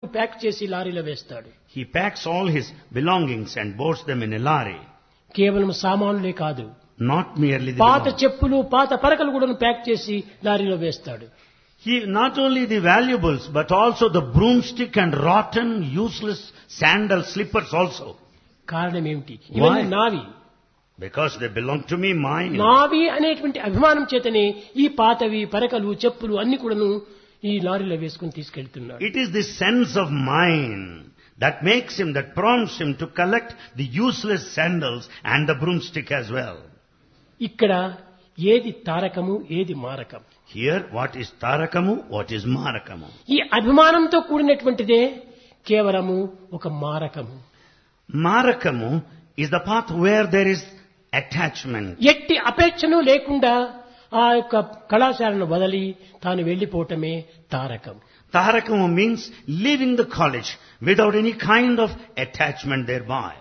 Pack చేసి లారీలో వేస్తాడు He packs all his belongings and boards them in a lorry. కేవలం సామానులే కాదు Not merely the పాత belongings. చెప్పులు పాత పరకలు కూడా ప్యాక్ చేసి లారీలో వేస్తాడు He, not only the valuables, but also the broomstick and rotten, useless sandal slippers also. కారణం ఏమిటి ఇవన్నీ Why? నావి Because they belong to me, mine. నావి అనేటువంటి అభిమానం చేతనే ఈ పాతవి పరకలు చెప్పులు అన్ని కూడాను ఈ లారీలో వేసుకుని తీసుకెళ్తున్నాడు It is the sense of mine that makes him, that prompts him to collect the useless sandals and the broomstick as well. ఇక్కడ ఏది తారకము ఏది మారకం Here, what is Tarakamu, what is Marakamu? ఈ అభిమానంతో కూడినటువంటిదే కేవలము ఒక మారకము Marakamu is the path where there is attachment. ఎట్టి అపేక్షను లేకుండా ఆ యొక్క కళాశాలను వదిలి తాను వెళ్లిపోవటమే Tarakam Tarakamu means leaving the college without any kind of attachment thereby.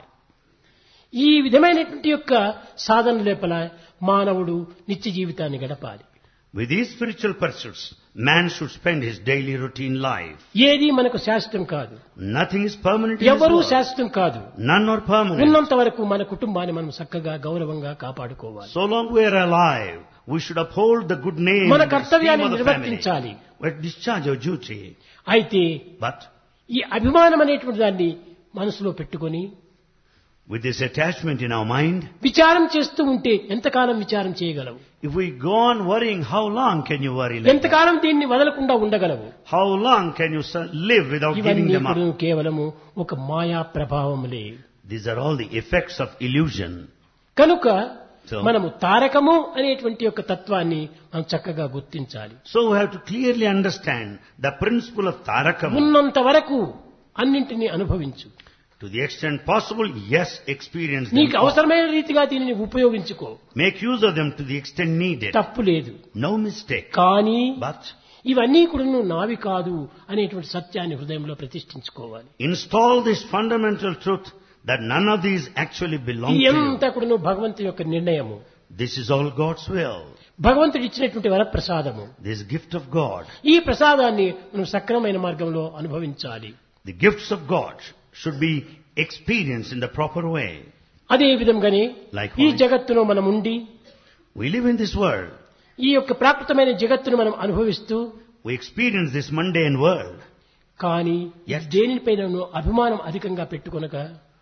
ఈ విధమైనటువంటి యొక్క సాధన లోపల మానవుడు నిత్య జీవితాన్ని గడపాలి With these spiritual pursuits, man should spend his daily routine life. ఏది మనకు శాశ్వతం కాదు Nothing is permanent in this ఎవరూ world. శాశ్వతం కాదు None are permanent. ఉన్నంత వరకు మన కుటుంబాన్ని మనం చక్కగా గౌరవంగా కాపాడుకోవాలి So long we are alive, we should uphold the good name మన and the esteem కర్తవ్యాన్ని of the family. నిర్వర్తించాలి We discharge our duty. అయితే But ఈ అభిమానం అనేటువంటి దాన్ని మనసులో పెట్టుకొని with this attachment in our mind, విచారం చేస్తూ ఉంటే ఎంతకాలం విచారం చేయగలవు if we go on worrying, how long can you worry like that? ఎంతకాలం దీన్ని వదలకుండా ఉండగలవు How long can you su- live without giving ఇవన్నీ them ఇప్పుడు up? కేవలము ఒక మాయా ప్రభావములే These are all the effects of illusion. కనుక So- మనము తారకము అనేటువంటి యొక్క తత్వాన్ని మనం చక్కగా గుర్తించాలి So we have to clearly understand the principle of Tarakam. ఉన్నంత వరకు అన్నింటినీ అనుభవించు To the extent possible, yes, experience them. నీకు అవసరమైన రీతిగా దీనిని ఉపయోగించుకో Make use of them to the extent needed. తప్పు లేదు No mistake. కానీ But ఇవన్నీ కూడా నావి కాదు అనేటువంటి సత్యాన్ని హృదయంలో ప్రతిష్ఠించుకోవాలి install this fundamental truth that none of these actually belong ఇది to you. ఎంత కూడా భగవంతుని యొక్క నిర్ణయము This is all God's will. భగవంతుడు ఇచ్చినటువంటి వరప్రసాదము This gift of God. ఈ ప్రసాదాన్ని మనం సక్రమైన మార్గంలో అనుభవించాలి The gifts of God should be experienced in the proper way. అదే విధంగానే Likewise. ఈ జగత్తులో మనం ఉండి We live in this world. ఈ యొక్క ప్రాకృతమైన జగత్తును మనం అనుభవిస్తూ We experience this mundane world. కానీ Yes. దేనిపైన అభిమానం అధికంగా పెట్టుకొనక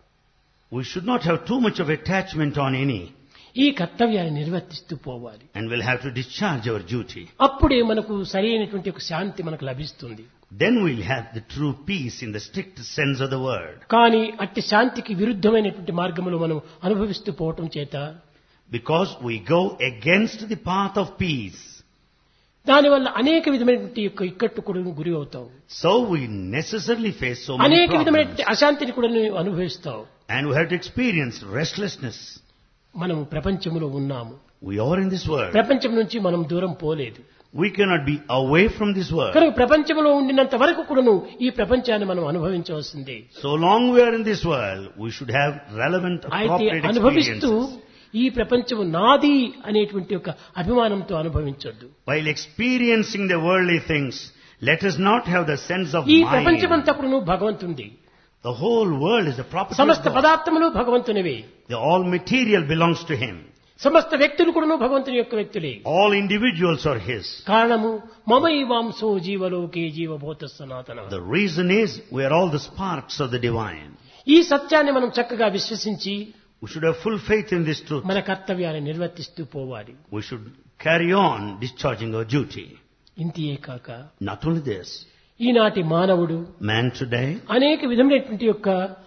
We should not have too much of attachment on any ఈ కర్తవ్యాన్ని నిర్వర్తిస్తూ పోవాలి and we'll have to discharge our duty. అప్పుడే మనకు సరైనటువంటి ఒక శాంతి మనకు లభిస్తుంది Then we'll have the true peace in the strict sense of the word. కానీ అట్టి శాంతికి విరుద్ధమైనటువంటి మార్గములు మనం అనుభవిస్తూ పోవటం చేత Because we go against the path of peace. దానివల్ల అనేక విధమైనటువంటి యొక్క ఇక్కట్టు కూడా గురి అవుతావు So we necessarily face so many అనేక problems. విధమైనటువంటి అశాంతిని కూడా నువ్వు అనుభవిస్తావు And we have to experience restlessness. మనము ప్రపంచంలో ఉన్నాము We are in this world. ప్రపంచం నుంచి మనం దూరం పోలేదు We cannot be away from this world. కనుక ప్రపంచంలో ఉండినంత వరకు కూడాను ఈ ప్రపంచాన్ని మనం అనుభవించవలసిందే So long we are in this world, we should have relevant, అయితే appropriate అనుభవిస్తూ experiences. ఈ ప్రపంచము నాది అనేటువంటి ఒక అభిమానంతో అనుభవించొద్దు While experiencing the worldly things, let us not have the sense of ఈ mine. ప్రపంచమంతా కూడాను భగవంతుంది The whole world is the property of సమస్త God. పదార్థములు భగవంతునివే The all material belongs to Him. సమస్త వ్యక్తులు కూడాను భగవంతుని యొక్క వ్యక్తులే All individuals are His. కారణము మమైవాంసో జీవలోకే జీవభూత సనాతన The reason is we are all the sparks of the divine. ఈ సత్యాన్ని మనం చక్కగా విశ్వసించి We should have full faith in this truth. మన కర్తవ్యాన్ని నిర్వర్తిస్తూ పోవాలి We should carry on discharging our duty. ఇంతియే కాక Not only this, ఈనాటి మానవుడు man today అనేక విధమైనటువంటి యొక్క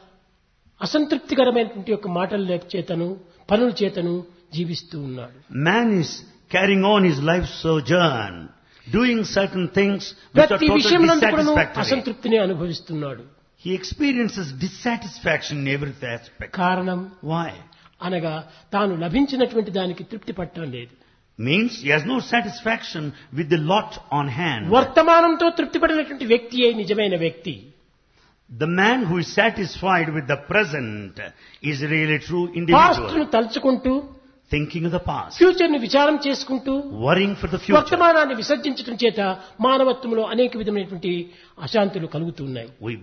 అసంతృప్తికరమైనటువంటి యొక్క మాటల లేక చేతను పనుల చేతను జీవిస్తూ ఉన్నాడు Man is carrying on his life sojourn, doing certain things which are ప్రతి totally విషయంలో కూడాను dissatisfactory. అసంతృప్తిని అనుభవిస్తున్నాడు He experiences dissatisfaction in every aspect. కారణం Why? అనగా తాను లభించినటువంటి దానికి తృప్తి పట్టడం లేదు Means he has no satisfaction with the lot on hand. వర్తమానంతో తృప్తి పడినటువంటి వ్యక్తియే నిజమైన వ్యక్తి The man who is satisfied with the present is really true past ను individual. తలుచుకుంటూ Thinking of the past, future ని విచారం చేసుకుంటూ worrying for the future. వర్తమానాన్ని విసర్జించడం చేత మానవత్వంలో అనేక విధమైనటువంటి అశాంతులు కలుగుతున్నాయి We